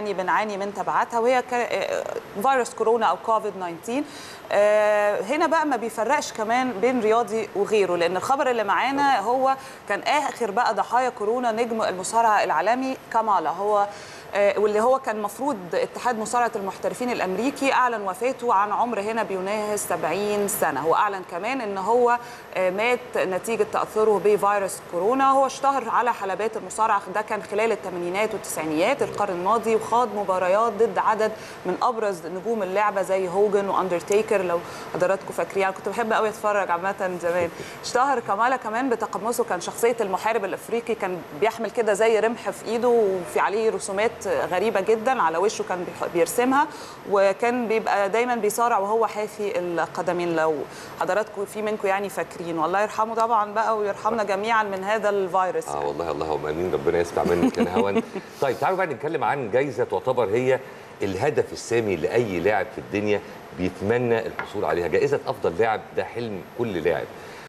يعني بنعاني من تبعاتها وهي ك- فيروس كورونا او كوفيد 19 آه، هنا بقى ما بيفرقش كمان بين رياضي وغيره لان الخبر اللي معانا هو كان اخر بقى ضحايا كورونا نجم المصارعه العالمي كامالا هو آه، واللي هو كان مفروض اتحاد مصارعه المحترفين الامريكي اعلن وفاته عن عمر هنا بيناهز 70 سنه هو اعلن كمان ان هو آه، مات نتيجه تاثره بفيروس كورونا هو اشتهر على حلبات المصارعه ده كان خلال الثمانينات والتسعينيات القرن الماضي وخاض مباريات ضد عدد من ابرز نجوم اللعبه زي هوجن واندرتيكر لو حضراتكم فاكرين أنا كنت بحب قوي اتفرج عامه زمان اشتهر كمالا كمان بتقمصه كان شخصيه المحارب الافريقي كان بيحمل كده زي رمح في ايده وفي عليه رسومات غريبه جدا على وشه كان بيح- بيرسمها وكان بيبقى دايما بيصارع وهو حافي القدمين لو حضراتكم في منكم يعني فاكرين والله يرحمه طبعا بقى ويرحمنا جميعا من هذا الفيروس اه والله اللهم امين ربنا يسمع منك كان هون طيب تعالوا بقى نتكلم عن جايزه تعتبر هي الهدف السامي لاي لاعب في الدنيا بيتمنى الحصول عليها جائزه افضل لاعب ده حلم كل لاعب